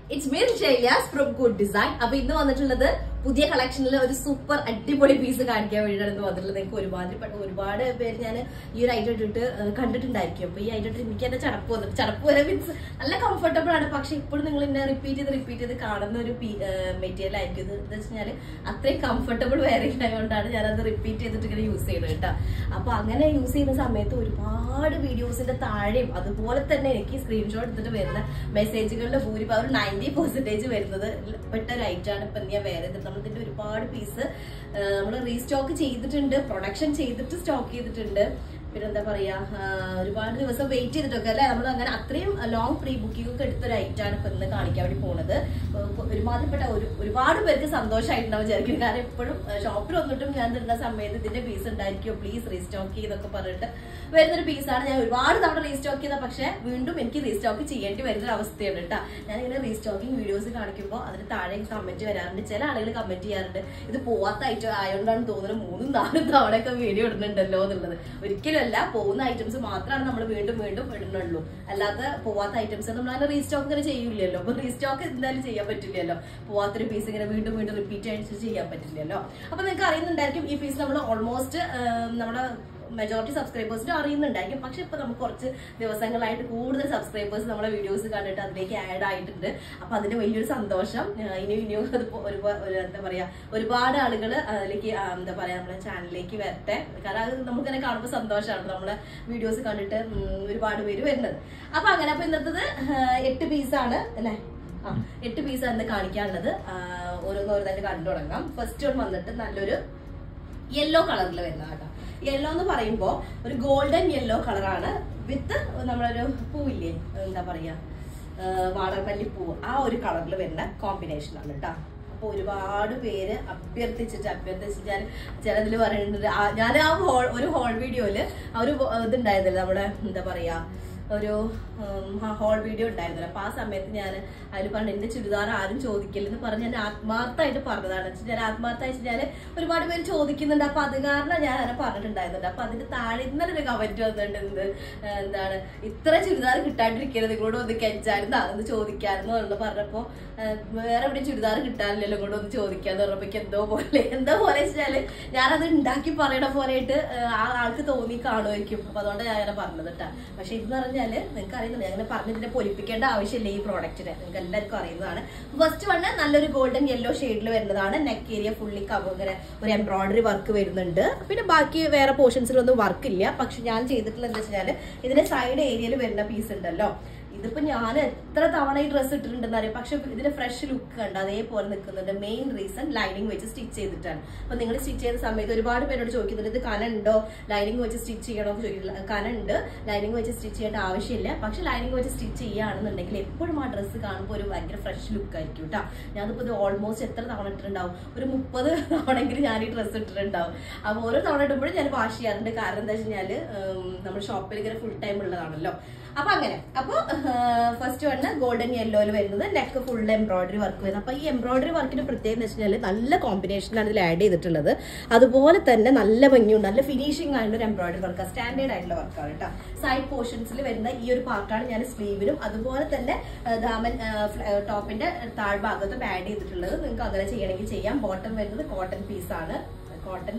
It's me ഷെയ്യാസ് from good design അപ്പൊ ഇന്ന് വന്നിട്ടുള്ളത് പുതിയ കളക്ഷനിൽ ഒരു സൂപ്പർ അടിപൊളി പീസ് കാണിക്കാൻ വേണ്ടിയിട്ടാണ് ഇന്ന് വന്നിട്ടുള്ളത് എനിക്ക് ഒരുമാതിരിപ്പെട്ട ഒരുപാട് പേര് ഞാൻ ഈ ഒരു ഐറ്റം ഇട്ടിട്ട് ഏഹ്, കണ്ടിട്ടുണ്ടായിരിക്കും അപ്പൊ ഈ ഐറ്റം ഇട്ടിട്ട് എനിക്ക് എന്നെ ചടപ്പ് വന്നിട്ട് ചടപ്പ് വരെ മീൻസ് നല്ല കംഫർട്ടബിൾ ആണ് പക്ഷെ ഇപ്പോഴും നിങ്ങൾ എന്നെ റിപ്പീറ്റ് ചെയ്ത് റിപ്പീറ്റ് ചെയ്ത് കാണുന്ന ഒരു മെറ്റീരിയൽ ആയിരിക്കും ഇത് എന്താ വെച്ചാൽ അത്രയും കംഫർട്ടബിൾ വെയറിംഗ് ആയതുകൊണ്ടാണ് ഞാനത് റിപ്പീറ്റ് ചെയ്തിട്ട് ഇങ്ങനെ യൂസ് ചെയ്യുന്നത് കേട്ടോ അപ്പൊ അങ്ങനെ യൂസ് ചെയ്യുന്ന സമയത്ത് ഒരുപാട് വീഡിയോസിന്റെ താഴെയും അതുപോലെ തന്നെ എനിക്ക് സ്ക്രീൻഷോട്ട് എടുത്തിട്ട് വരുന്ന മെസ്സേജുകളിൽ ഭൂരിഭാഗം ഒരു നയൻറ്റി പെർസെന്റേജ് വരുന്നത് പെട്ട ഒരു ഐറ്റാണ് ഇപ്പൊ ഞാൻ വേറെ ഇത് നമ്മൾ ഇതിന്റെ ഒരുപാട് പീസ് നമ്മൾ റീസ്റ്റോക്ക് ചെയ്തിട്ടുണ്ട് പ്രൊഡക്ഷൻ ചെയ്തിട്ട് സ്റ്റോക്ക് ചെയ്തിട്ടുണ്ട് പിന്നെ എന്താ പറയാ ആ, ഒരുപാട് ദിവസം വെയിറ്റ് ചെയ്തിട്ടൊക്കെ അല്ലെ നമ്മൾ അങ്ങനെ അത്രയും ലോങ് പ്രീ ബുക്കിംഗ് ഒക്കെ എടുത്തൊരു ഐറ്റാണ് ഇപ്പൊ ഇന്ന് കാണിക്കാൻ വേണ്ടി പോണത് ഇപ്പൊ ഒരുമാതിരിപ്പെട്ട ഒരു ഒരുപാട് പേർക്ക് സന്തോഷമായിട്ടുണ്ടാവും വിചാരിക്കും കാരണം എപ്പോഴും ഷോപ്പിൽ വന്നിട്ടും ഞാൻ തരുന്ന സമയത്ത് ഇതിന്റെ പീസ് ഉണ്ടായിരിക്കും പ്ലീസ് റീസ്റ്റോക്ക് ചെയ്തൊക്കെ പറഞ്ഞിട്ട് വരുന്നൊരു പീസാണ് ഞാൻ ഒരുപാട് തവണ റീസ്റ്റോക്ക് ചെയ്ത പക്ഷെ വീണ്ടും എനിക്ക് റീസ്റ്റോക്ക് ചെയ്യേണ്ടി വരുന്ന ഒരു അവസ്ഥയാണ് കേട്ടോ ഞാൻ ഇങ്ങനെ റീസ്റ്റോക്കിംഗ് വീഡിയോസ് കാണിക്കുമ്പോൾ അതിന് താഴെ കമന്റ് വരാറുണ്ട് ചില ആളുകൾ കമന്റ് ചെയ്യാറുണ്ട് ഇത് പോവാത്ത ഐറ്റം ആയതുകൊണ്ടാണ് തോന്നുന്നത് മൂന്നും നാലും തവണയൊക്കെ വീഡിയോ ഇടുന്നുണ്ടല്ലോ എന്നുള്ളത് ഒരിക്കലും അല്ല പോകുന്ന ഐറ്റംസ് മാത്രമാണ് നമ്മൾ വീണ്ടും വീണ്ടും ഇടുന്നുള്ളൂ അല്ലാതെ പോവാത്ത ഐറ്റംസ് നമ്മൾ അങ്ങനെ റീസ്റ്റോക്ക് ഇങ്ങനെ ചെയ്യില്ലല്ലോ അപ്പൊ റീസ്റ്റോക്ക് എന്തായാലും ചെയ്യാൻ പറ്റില്ലല്ലോ പോവാത്തൊരു പീസ് ഇങ്ങനെ വീണ്ടും വീണ്ടും റിപ്പീറ്റ് ആയിട്ട് ചെയ്യാൻ പറ്റില്ലല്ലോ അപ്പൊ നിങ്ങൾക്ക് അറിയുന്നുണ്ടായിരിക്കും ഈ പീസ് നമ്മൾ ഓൾമോസ്റ്റ് നമ്മുടെ മെജോറിറ്റി സബ്സ്ക്രൈബേഴ്സിന് അറിയുന്നുണ്ടായിരിക്കും പക്ഷെ ഇപ്പൊ നമുക്ക് കുറച്ച് ദിവസങ്ങളായിട്ട് കൂടുതൽ സബ്സ്ക്രൈബേഴ്സ് നമ്മുടെ വീഡിയോസ് കണ്ടിട്ട് അതിലേക്ക് ആഡ് ആയിട്ടുണ്ട് അപ്പൊ അതിന്റെ വലിയൊരു സന്തോഷം ആ, ഇനിയും ഇനിയും അത് പോ- ഒരുപാട് ഒരു എന്താ പറയാ ഒരുപാട് ആളുകൾ അതിലേക്ക് ആ, എന്താ പറയാ നമ്മുടെ ചാനലിലേക്ക് വരട്ടെ കാരണം അത് നമുക്കിങ്ങനെ കാണുമ്പോൾ സന്തോഷമാണ് നമ്മളെ വീഡിയോസ് കണ്ടിട്ട് ഉം, ഒരുപാട് പേര് വരുന്നത് അപ്പൊ അങ്ങനെ അപ്പൊ ഇന്നത്തത് ആ, എട്ട് പീസാണ് അല്ലെ ആ എട്ട് പീസാണ് ഇന്ന് കാണിക്കാനുള്ളത് ആ, ഓരോന്നോരോന്നായിട്ട് കണ്ടു തുടങ്ങാം ഫസ്റ്റ് വൺ വന്നിട്ട് നല്ലൊരു യെല്ലോ കളറിൽ വരുന്ന കേട്ടോ യെല്ലോ എന്ന് പറയുമ്പോൾ ഒരു ഗോൾഡൻ യെല്ലോ കളറാണ് വിത്ത് നമ്മളൊരു പൂവില്ലേ എന്താ പറയാ വാടർമല്ലി പൂവ് ആ ഒരു കളറിൽ വരുന്ന കോമ്പിനേഷൻ ആണ് കേട്ടോ അപ്പൊ ഒരുപാട് പേര് അഭ്യർത്ഥിച്ചിട്ട് അഭ്യർത്ഥിച്ചിട്ട് ഞാൻ ചിലതിൽ പറയുന്നുണ്ട് ആ- ഞാൻ ആ ഹോൾ ഒരു ഹോൾ വീഡിയോയില് ആ ഒരു ഇതുണ്ടായിരുന്നല്ലോ നമ്മുടെ എന്താ പറയാ ഒരു ഹോൾ വീഡിയോ ഉണ്ടായിരുന്നല്ലോ അപ്പൊ ആ സമയത്ത് ഞാൻ അതിൽ പറഞ്ഞു എന്റെ ചുരിദാർ ആരും ചോദിക്കില്ലെന്ന് പറഞ്ഞ് ഞാൻ ആത്മാർത്ഥമായിട്ട് പറഞ്ഞതാണ് വെച്ചാൽ ഞാൻ ആത്മാർത്ഥമായിട്ട് ഞാൻ ഒരുപാട് പേര് ചോദിക്കുന്നുണ്ട് അപ്പൊ അത് കാരണം ഞാൻ അങ്ങനെ പറഞ്ഞിട്ടുണ്ടായിരുന്നുണ്ട് അപ്പൊ അതിന്റെ താഴെ ഇന്നലെ ഒരു കമന്റ് വന്നിട്ടുണ്ട് എന്ത് ഏഹ് എന്താണ് ഇത്ര ചുരിദാർ കിട്ടാണ്ടിരിക്കരുത് നിങ്ങളോട് ഒന്ന് കെഞ്ചായിരുന്നു അതൊന്ന് ചോദിക്കായിരുന്നു എന്ന് പറഞ്ഞപ്പോ ഏഹ് വേറെ എവിടെയും ചുരിദാർ കിട്ടാനില്ലല്ലോ ഇങ്ങോട്ട് ഒന്ന് ചോദിക്കാന്ന് പറഞ്ഞപ്പോ എനിക്ക് എന്തോ പോലെ എന്തോ പോലെ വെച്ചാല് ഞാനത് ഉണ്ടാക്കി പറയണ പോലെയായിട്ട് ഏഹ് ആ ആൾക്ക് തോന്നി കാണുമായിരിക്കും അപ്പൊ അതുകൊണ്ട് ഞാൻ അങ്ങനെ പറഞ്ഞത് കേട്ടാ പക്ഷെ ഇത് പറഞ്ഞാല് നിങ്ങൾക്ക് അറിയുന്നുണ്ട് ഞാൻ അങ്ങനെ പറഞ്ഞ് ഇതിനെ പൊലിപ്പിക്കേണ്ട ആവശ്യമില്ല ഈ പ്രോഡക്റ്റിനെ നിങ്ങൾക്ക് എല്ലാവർക്കും അറിയുന്നതാണ് ഫസ്റ്റ് വണ് നല്ലൊരു ഗോൾഡൻ യെല്ലോ ഷെയ്ഡിൽ വരുന്നതാണ് നെക്ക് ഏരിയ ഫുള്ളി കവർ ഇങ്ങനെ ഒരു എംബ്രോയിഡറി വർക്ക് വരുന്നുണ്ട് പിന്നെ ബാക്കി വേറെ പോർഷൻസിലൊന്നും വർക്ക് ഇല്ല പക്ഷെ ഞാൻ ചെയ്തിട്ടുള്ളത് എന്താ വെച്ചാൽ ഇതിന്റെ സൈഡ് ഏരിയയിൽ വരുന്ന പീസ് ഉണ്ടല്ലോ ഇതിപ്പോ ഞാൻ എത്ര തവണ ഈ ഡ്രസ്സ് ഇട്ടിട്ടുണ്ടെന്ന് അറിയാം പക്ഷെ ഇതിന്റെ ഫ്രഷ് ലുക്ക് കണ്ട് അതേപോലെ നിൽക്കുന്നുണ്ട് മെയിൻ റീസൺ ലൈനിങ് വെച്ച് സ്റ്റിച്ച് ചെയ്തിട്ടാണ് അപ്പൊ നിങ്ങൾ സ്റ്റിച്ച് ചെയ്ത സമയത്ത് ഒരുപാട് പേരോട് ചോദിക്കുന്നുണ്ട് ഇത് കനുണ്ടോ ലൈനിങ് വെച്ച് സ്റ്റിച്ച് ചെയ്യണോ എന്ന് ചോദിക്കില്ല കനുണ്ട് ലൈനിങ് വെച്ച് സ്റ്റിച്ച് ചെയ്യേണ്ട ആവശ്യമില്ല പക്ഷെ ലൈനിങ് വെച്ച് സ്റ്റിച്ച് ചെയ്യുകയാണെന്നുണ്ടെങ്കിൽ എപ്പോഴും ആ ഡ്രസ്സ് കാണുമ്പോൾ ഒരു ഭയങ്കര ഫ്രഷ് ലുക്ക് ആയിരിക്കും കേട്ടോ ഞാനിപ്പോ ഇത് ഓൾമോസ്റ്റ് എത്ര തവണ ഇട്ടിട്ടുണ്ടാവും ഒരു മുപ്പത് തവണെങ്കിലും ഞാൻ ഈ ഡ്രസ്സ് ഇട്ടിട്ടുണ്ടാവും അപ്പൊ ഓരോ തവണ ഇടുമ്പോഴും ഞാൻ വാഷ് ചെയ്യാറുണ്ട് കാരണം എന്താ വെച്ച് കഴിഞ്ഞാല് നമ്മുടെ ഷോപ്പിൽ ഇങ്ങനെ ഫുൾ ടൈം ഉള്ളതാണല്ലോ അപ്പൊ അങ്ങനെ അപ്പൊ ഫസ്റ്റ് വണ് ഗോൾഡൻ യെല്ലോയിൽ വരുന്നത് നെക്ക് ഫുൾ എംബ്രോയിഡറി വർക്ക് വരുന്നത് അപ്പൊ ഈ എംബ്രോയിഡറി വർക്കിന്റെ പ്രത്യേകത എന്ന് വെച്ചാൽ നല്ല കോമ്പിനേഷനാണ് ഇതിൽ ആഡ് ചെയ്തിട്ടുള്ളത് അതുപോലെ തന്നെ നല്ല ഭംഗിയുണ്ട് നല്ല ഫിനിഷിംഗ് ആയിട്ടുള്ള ഒരു എംബ്രോയിഡറി വർക്ക് സ്റ്റാൻഡേർഡ് ആയിട്ടുള്ള വർക്കാണ് കേട്ടോ സൈഡ് പോർഷൻസിൽ വരുന്ന ഈ ഒരു പാർട്ടാണ് ഞാൻ സ്ലീവിലും അതുപോലെ തന്നെ ആ, ദാമൻ ടോപ്പിന്റെ താഴ്ഭാഗത്തും ആഡ് ചെയ്തിട്ടുള്ളത് നിങ്ങൾക്ക് അങ്ങനെ ചെയ്യണമെങ്കിൽ ചെയ്യാം ബോട്ടം വരുന്നത് കോട്ടൺ പീസാണ് കോട്ടൺ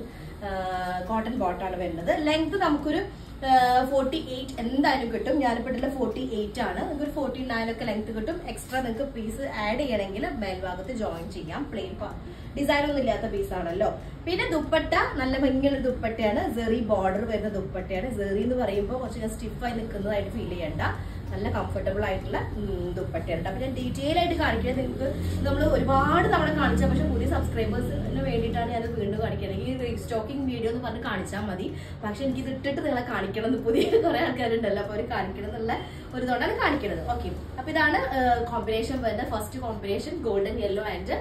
കോട്ടൺ ബോട്ടാണ് വരുന്നത് ലെങ്ത് നമുക്കൊരു ഫോർട്ടി എയ്റ്റ് എന്തായാലും കിട്ടും ഞാനിപ്പോൾ ഇട്ടുള്ള ഫോർട്ടി എയ്റ്റ് ആണ് നിങ്ങൾക്ക് ഒരു ഫോർട്ടി നയൻ ഒക്കെ ലെങ്ത് കിട്ടും എക്സ്ട്രാ നിങ്ങൾക്ക് പീസ് ആഡ് ചെയ്യണമെങ്കിൽ മേൽഭാഗത്ത് ജോയിൻ ചെയ്യാം പ്ലെയിൻ ഡിസൈൻ ഒന്നും ഇല്ലാത്ത പീസാണല്ലോ പിന്നെ ദുപ്പട്ട നല്ല ഭംഗിയുള്ള ദുപ്പട്ടയാണ് സെറി ബോർഡർ വരുന്ന ദുപ്പട്ടയാണ് സെറി എന്ന് പറയുമ്പോൾ കുറച്ച് സ്റ്റിഫായി നിൽക്കുന്നതായിട്ട് ഫീൽ ചെയ്യണ്ട നല്ല കംഫർട്ടബിൾ ആയിട്ടുള്ള ഉം, ദുപ്പട്ടയാണ് അപ്പൊ ഞാൻ ഡീറ്റെയിൽ ആയിട്ട് കാണിക്കുന്നത് നിങ്ങൾക്ക് നമ്മൾ ഒരുപാട് തവണ കാണിച്ചാൽ പക്ഷെ പുതിയ സബ്സ്ക്രൈബേഴ്സിന് വേണ്ടിയിട്ടാണ് ഞാൻ വീണ്ടും കാണിക്കുന്നത് ഈ റീസ്റ്റോക്കിംഗ് വീഡിയോ എന്ന് പറഞ്ഞ് കാണിച്ചാൽ മതി പക്ഷെ എനിക്ക് ഇത് ഇട്ടിട്ട് നിങ്ങളെ കാണിക്കണം എന്ന് പുതിയ കുറെ ആൾക്കാരുണ്ടല്ലോ അപ്പൊ അവർ കാണിക്കണം എന്നുള്ള ഒരു ഇതുകൊണ്ടാണ് കാണിക്കുന്നത് ഓക്കെ അപ്പൊ ഇതാണ് കോമ്പിനേഷൻ വരുന്ന first combination golden yellow and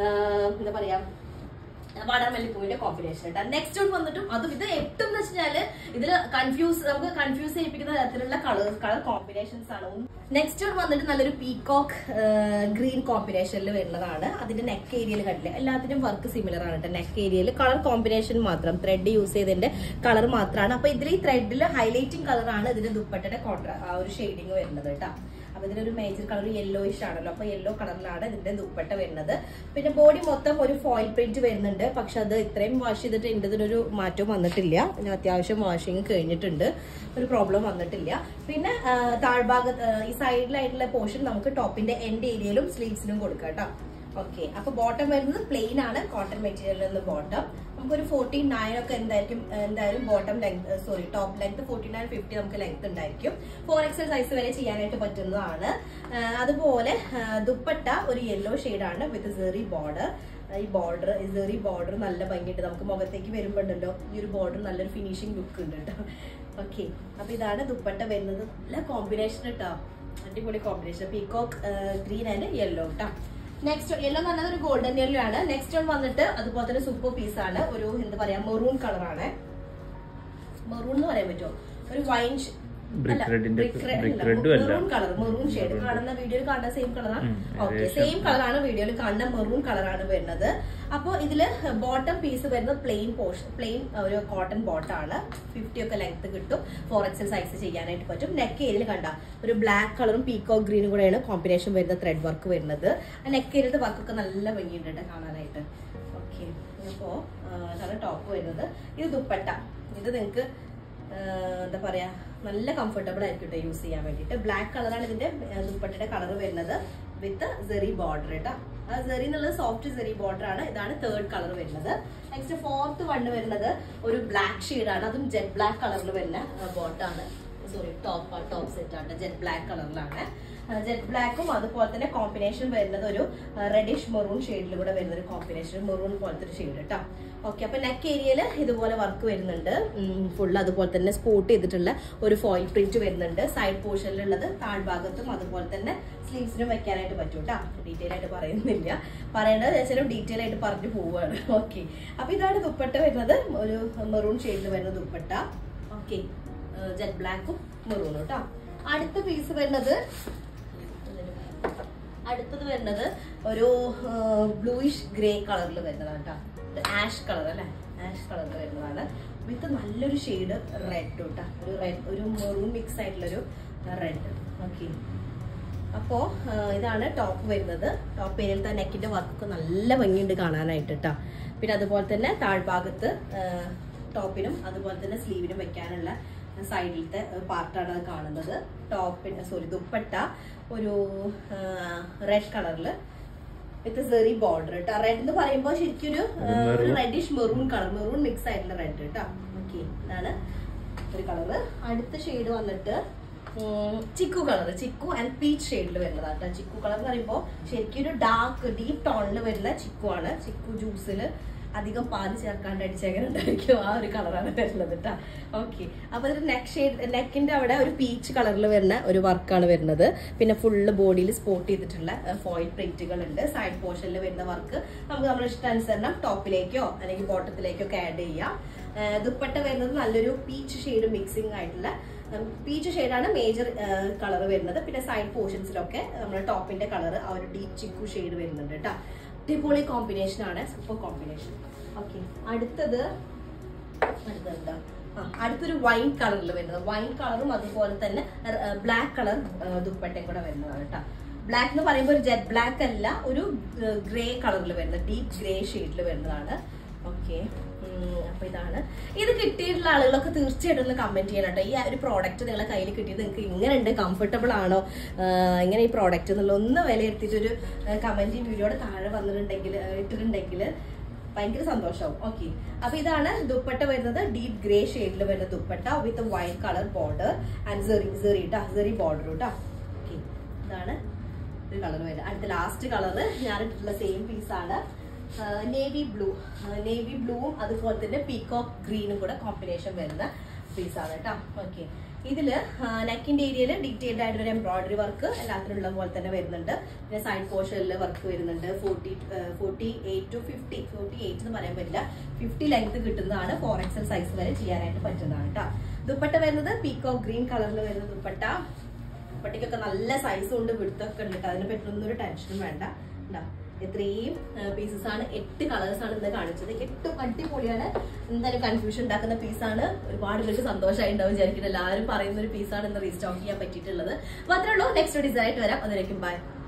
എന്താ പറയാ വാടാമല്ലിപ്പൂവിന്റെ കോമ്പിനേഷൻ കേട്ടോ നെക്സ്റ്റ് വൺ വന്നിട്ടും അതും ഇത് ഏറ്റവും എന്ന് വെച്ചാല് ഇതില് കൺഫ്യൂസ് നമുക്ക് കൺഫ്യൂസ് ചെയ്യിപ്പിക്കുന്ന തരത്തിലുള്ള കളർ കളർ കോമ്പിനേഷൻസ് ആണ് നെക്സ്റ്റ് വൺ വന്നിട്ട് നല്ലൊരു പീകോക്ക് ഗ്രീൻ കോമ്പിനേഷനിൽ വരുന്നതാണ് അതിന്റെ നെക്ക് ഏരിയയിൽ കണ്ടില്ല എല്ലാത്തിനും വർക്ക് സിമിലർ ആണ് കേട്ടോ നെക്ക് ഏരിയയിൽ കളർ കോമ്പിനേഷൻ മാത്രം ത്രെഡ് യൂസ് ചെയ്തതിന്റെ കളർ മാത്രമാണ് അപ്പൊ ഇതിൽ ഈ ത്രെഡിൽ ഹൈലൈറ്റിംഗ് കളറാണ് ഇതിന്റെ ദുപ്പട്ടയുടെ കോൺട്രാ ആ ഒരു ഷെയ്ഡിങ് വരുന്നത് കേട്ടോ അപ്പൊ അപ്പൊ ഇതിലൊരു മേജർ കളർ യെല്ലോയിഷ് ആണല്ലോ അപ്പൊ യെല്ലോ കളറിലാണ് ഇതിന്റെ ദുപ്പട്ട വരുന്നത് പിന്നെ ബോഡി മൊത്തം ഒരു ഫോയിൽ പ്രിന്റ് വരുന്നുണ്ട് പക്ഷെ അത് ഇത്രയും വാഷ് ചെയ്തിട്ട് എൻ്റെ ഇതിനൊരു മാറ്റവും വന്നിട്ടില്ല ഇതിന് അത്യാവശ്യം വാഷിങ് കഴിഞ്ഞിട്ടുണ്ട് ഒരു പ്രോബ്ലം വന്നിട്ടില്ല പിന്നെ ആ, താഴ്ഭാഗത്ത് ആ, ഈ സൈഡിലായിട്ടുള്ള പോർഷൻ നമുക്ക് ടോപ്പിന്റെ എൻഡ് ഏരിയയിലും സ്ലീവ്സിനും കൊടുക്കാം കേട്ടോ ഓക്കെ അപ്പൊ ബോട്ടം വരുന്നത് പ്ലെയിൻ ആണ് കോട്ടൺ മെറ്റീരിയലിൽ നിന്ന് ബോട്ടം നമുക്കൊരു ഫോർട്ടി നയൻ ഒക്കെ എന്തായിരിക്കും എന്തായാലും bottom length sorry top length forty nine fifty നമുക്ക് ലെങ്ത് ഉണ്ടായിരിക്കും ഫോർ എക്സൽ സൈസ് വരെ ചെയ്യാനായിട്ട് പറ്റുന്നതാണ് ആ, അതുപോലെ ആ, ദുപ്പട്ട ഒരു യെല്ലോ ആണ് വിത്ത് സെറി ബോർഡർ ഈ ബോർഡർ സെറി ബോർഡർ നല്ല ഭംഗിയുണ്ട് നമുക്ക് മുഖത്തേക്ക് വരുമ്പോണ്ടല്ലോ ഈ ഒരു ബോർഡർ നല്ലൊരു ഫിനിഷിംഗ് ലുക്ക് ഉണ്ട് കേട്ടോ ഓക്കെ അപ്പൊ ഇതാണ് ദുപ്പട്ട വരുന്നത് നല്ല കോമ്പിനേഷൻ കേട്ടോ അടിപൊളി combination peacock green and yellow കേട്ടോ നെക്സ്റ്റ് യെല്ലോ എന്ന് പറഞ്ഞത് ഒരു ഗോൾഡൻ യെല്ലോ ആണ് നെക്സ്റ്റ് വൺ വന്നിട്ട് അതുപോലെ തന്നെ സൂപ്പർ പീസ് ആണ് ഒരു എന്താ പറയാ മെറൂൺ കളറാണ് മെറൂൺ എന്ന് പറയാൻ പറ്റുമോ ഒരു വൈൻ Brick red ന്റെ- brick red ഉം അല്ല. മെറൂൺ കളർ മെറൂൺ ഷെയ്ഡ് കാണുന്ന വീഡിയോയിൽ കാണുന്ന സെയിം കളറാണ് ഉം, ഓക്കെ ഏകദേശം. സെയിം കളറാണ് വീഡിയോയിൽ കാണുന്ന മെറൂൺ കളറാണ് വരുന്നത് അപ്പോൾ ഇതില് ബോട്ടം പീസ് വരുന്നത് പ്ലെയിൻ പോർഷൻ പ്ലെയിൻ ഒരു കോട്ടൺ ബോട്ടാണ് ഫിഫ്റ്റി ഒക്കെ ലെങ്ത് കിട്ടും ഫോർ എക്സൽ സൈസ് ചെയ്യാനായിട്ട് പറ്റും നെക്ക് ഏരിയയിൽ കണ്ട ഒരു ബ്ലാക്ക് കളറും പീക്കോ ഗ്രീനും കൂടെയാണ് കോമ്പിനേഷൻ വരുന്ന ത്രെഡ് വർക്ക് വരുന്നത് ആ നെക്ക് ഏരിയത്തെ വർക്കൊക്കെ നല്ല ഭംഗിയുണ്ട് കേട്ടോ കാണാനായിട്ട് ഓക്കെ അപ്പോ ആ, ഇതാണ് ടോപ്പ് വരുന്നത് ഇത് ദുപ്പട്ട ഇത് നിങ്ങൾക്ക് എന്താ പറയാ നല്ല കംഫർട്ടബിൾ ആയിരിക്കും കേട്ടോ യൂസ് ചെയ്യാൻ വേണ്ടിയിട്ട് ബ്ലാക്ക് കളറാണ് ഇതിന്റെ ആ, ദുപ്പട്ടയുടെ കളർ വരുന്നത് വിത്ത് സെറി ബോർഡർ കേട്ടോ ആ സെറി എന്നുള്ളത് സോഫ്റ്റ് സെറി ബോർഡർ ആണ് ഇതാണ് തേർഡ് കളർ വരുന്നത് നെക്സ്റ്റ് ഫോർത്ത് വണ്ണ് വരുന്നത് ഒരു ബ്ലാക്ക് ആണ് അതും ജെറ്റ് ബ്ലാക്ക് കളറിൽ വരുന്ന ബോട്ടാണ് സോറി ടോപ്പ് ടോപ്പ് സെറ്റ് ആണ് ജെറ്റ് ബ്ലാക്ക് കളറിലാണ് ജെറ്റ് ബ്ലാക്കും അതുപോലെ തന്നെ കോമ്പിനേഷൻ വരുന്നത് ഒരു റെഡിഷ് മെറൂൺ ഷെയ്ഡിൽ കൂടെ വരുന്ന ഒരു കോമ്പിനേഷൻ മെറൂൺ പോലത്തെ ഒരു ഷെയ്ഡ് കേട്ടോ ഓക്കെ അപ്പൊ നെക്ക് ഏരിയയിൽ ഇതുപോലെ വർക്ക് വരുന്നുണ്ട് ഫുൾ അതുപോലെ തന്നെ സ്പോട്ട് ചെയ്തിട്ടുള്ള ഒരു ഫോയിൽ പ്രിന്റ് വരുന്നുണ്ട് സൈഡ് പോർഷനിലുള്ളത് താഴ്ഭാഗത്തും അതുപോലെ തന്നെ സ്ലീവ്സിനും വെക്കാനായിട്ട് പറ്റും കേട്ടോ ഡീറ്റെയിൽ ആയിട്ട് പറയുന്നില്ല പറയേണ്ടത് വെച്ചാലും ഡീറ്റെയിൽ ആയിട്ട് പറഞ്ഞു പോവുകയാണ് ഓക്കെ അപ്പൊ ഇതാണ് ദുപ്പട്ട വരുന്നത് ഒരു മെറൂൺ ഷെയ്ഡിൽ വരുന്ന ദുപ്പട്ട ഓക്കെ ജെറ്റ് ബ്ലാക്കും മെറൂണും കേട്ടോ അടുത്ത പീസ് വരുന്നത് അടുത്തത് വരുന്നത് ഒരു ബ്ലൂയിഷ് ഗ്രേ കളറിൽ വരുന്നതാണ് കേട്ടോ ആഷ് കളർ അല്ലെ ആഷ് കളറിൽ വരുന്നതാണ് വിത്ത് നല്ലൊരു ഷെയ്ഡ് റെഡ് കേട്ടോ ഒരു റെഡ് ഒരു മെറൂൺ മിക്സ് ആയിട്ടുള്ളൊരു റെഡ് ഓക്കെ അപ്പോ ആ, ഇതാണ് ടോപ്പ് വരുന്നത് ടോപ്പ് ഏരിയയിലത്തെ നെക്കിന്റെ വർക്ക് നല്ല ഭംഗിയുണ്ട് കാണാനായിട്ട് കേട്ടോ പിന്നെ അതുപോലെ തന്നെ താഴ്ഭാഗത്ത് ആ, ടോപ്പിനും അതുപോലെ തന്നെ സ്ലീവിനും വെക്കാനുള്ള സൈഡിലത്തെ പാർട്ടാണ് അത് കാണുന്നത് ടോപ്പിന് സോറി ദുപ്പട്ട ഒരു റെഡ് കളറിൽ വിത്ത് സെറി ബോർഡർ കേട്ടോ റെഡ് എന്ന് പറയുമ്പോൾ ശരിക്കും ഒരു ഒരു maroon. Reddish maroon colour maroon mix ആയിട്ടുള്ള റെഡ് കേട്ടോ ഓക്കെ ഇതാണ് ഒരു കളറ് അടുത്ത ഷെയ്ഡ് വന്നിട്ട് ഉം, chikoo colour chikoo and peach ഷെയ്ഡിൽ വരുന്നതാണ് കേട്ടോ ചിക്കു കളർ എന്ന് പറയുമ്പോൾ ശരിക്കും ഒരു ഡാർക്ക് ഡീപ്പ് ടോണിൽ വരുന്ന ചിക്കു ആണ് ചിക്കു ജ്യൂസിൽ അധികം പാല് ചേർക്കാണ്ട് അടിച്ചേക്കാൻ ഉണ്ടായിരിക്കും ആ ഒരു കളറാണ് വരുന്നത് കേട്ടോ ഓക്കെ അപ്പൊ ഒരു നെക്ക് ഷെയ്ഡ് നെക്കിന്റെ അവിടെ ഒരു പീച്ച് കളറിൽ വരുന്ന ഒരു വർക്കാണ് വരുന്നത് പിന്നെ ഫുള്ള് ബോഡിയിൽ സ്പോട്ട് ചെയ്തിട്ടുള്ള ഫോയിൽ പ്രിന്റുകൾ ഉണ്ട് സൈഡ് പോർഷനിൽ വരുന്ന വർക്ക് നമുക്ക് നമ്മുടെ ഇഷ്ടാനുസരണം ടോപ്പിലേക്കോ അല്ലെങ്കിൽ ബോട്ടത്തിലേക്കോ ഒക്കെ ആഡ് ചെയ്യാം ആ, ദുപ്പട്ട വരുന്നത് നല്ലൊരു പീച്ച് ഷെയ്ഡ് മിക്സിംഗ് ആയിട്ടുള്ള പീച്ച് ഷെയ്ഡാണ് മേജർ കളർ വരുന്നത് പിന്നെ സൈഡ് പോർഷൻസിലൊക്കെ നമ്മുടെ ടോപ്പിന്റെ കളർ ആ ഒരു ഡീപ് ചിക്കു ഷെയ്ഡ് വരുന്നുണ്ട് കേട്ടോ അടിപൊളി കോമ്പിനേഷൻ ആണ് സൂപ്പർ കോമ്പിനേഷൻ ഓക്കെ അടുത്തത് അടുത്തത് എന്താ ആ, അടുത്തൊരു വൈൻ കളറിൽ വരുന്നത് വൈൻ കളറും അതുപോലെ തന്നെ ബ്ലാക്ക് കളർ ദുപ്പട്ടയും കൂടെ വരുന്നതാണ് കേട്ടോ ബ്ലാക്ക് എന്ന് പറയുമ്പോൾ ഒരു ജെറ്റ് ബ്ലാക്ക് അല്ല ഒരു ഗ്രേ കളറിൽ വരുന്നത് ഡീപ്പ് ഗ്രേ ഷെയ്ഡിൽ വരുന്നതാണ് ഓക്കെ അപ്പൊ ഇതാണ് ഇത് കിട്ടിയിട്ടുള്ള ആളുകളൊക്കെ തീർച്ചയായിട്ടും ഒന്ന് കമന്റ് ചെയ്യണം കേട്ടോ ഈ ഒരു പ്രോഡക്റ്റ് നിങ്ങളെ കയ്യിൽ കിട്ടിയത് നിങ്ങൾക്ക് ഇങ്ങനെ ഉണ്ട് കംഫർട്ടബിൾ ആണോ ആഹ് എങ്ങനെ ഈ പ്രോഡക്റ്റ് എന്നുള്ള ഒന്ന് വിലയിരുത്തിയിട്ട് ഒരു കമന്റ് വീഡിയോയുടെ താഴെ വന്നിട്ടുണ്ടെങ്കിൽ ഇട്ടിട്ടുണ്ടെങ്കിൽ ഭയങ്കര സന്തോഷമാവും ഓക്കെ അപ്പൊ ഇതാണ് ദുപ്പട്ട വരുന്നത് ഡീപ് ഗ്രേ ഷെയ്ഡിൽ വരുന്ന dupatta with white colour border and സെറി സെറി ട്ടാ സെറി ബോർഡർ കേട്ടോ ഓക്കെ ഇതാണ് ഒരു കളർ വരുന്നത് അടുത്ത ലാസ്റ്റ് കളർ ഞാൻ ഇട്ടിട്ടുള്ള സെയിം പീസാണ് നേവി ബ്ലൂ നേവി ബ്ലൂവും അതുപോലെ തന്നെ പീകോക്ക് ഗ്രീനും കൂടെ കോമ്പിനേഷൻ വരുന്ന പീസാണ് കേട്ടോ ഓക്കെ ഇതില് നെക്കിന്റെ ഏരിയയിൽ ഡീറ്റെയിൽഡ് ആയിട്ടൊരു എംബ്രോയിഡറി വർക്ക് എല്ലാത്തിനും ഉള്ള പോലെ തന്നെ വരുന്നുണ്ട് പിന്നെ സൈഡ് പോർഷനിൽ വർക്ക് വരുന്നുണ്ട് forty forty eight to fifty forty eight എന്ന് പറയാൻ പറ്റില്ല ഫിഫ്റ്റി ലെങ്ത് കിട്ടുന്നതാണ് ഫോർ എക്സൽ സൈസ് വരെ ചെയ്യാനായിട്ട് പറ്റുന്നതാണ് കേട്ടോ ദുപ്പട്ട വരുന്നത് പീകോക്ക് ഗ്രീൻ കളറിൽ വരുന്ന ദുപ്പട്ട ദുപ്പട്ടയ്ക്കൊക്കെ നല്ല സൈസും ഉണ്ട് വിടുത്തൊക്കെ ഉണ്ട് ട്ടോ. അതിനെ പറ്റുന്ന ഒരു ടെൻഷനും വേണ്ട ഉണ്ടാ ഇത്രയും പീസസ് ആണ് എട്ട് കളേഴ്സ് ആണ് ഇന്ന് കാണിച്ചത് എട്ടും അടിപൊളിയാണ് എന്തായാലും കൺഫ്യൂഷൻ ഉണ്ടാക്കുന്ന പീസാണ് ഒരുപാട് പേർക്ക് സന്തോഷമായി ഉണ്ടാവും വിചാരിക്കുന്നത് എല്ലാവരും പറയുന്ന ഒരു പീസാണ് ഇന്ന് റീസ്റ്റോക്ക് ചെയ്യാൻ പറ്റിയിട്ടുള്ളത് മാത്രമേ ഉള്ളൂ നെക്സ്റ്റ് ഡിസൈൻ ആയിട്ട് വരാം അതിലേക്കും ബൈ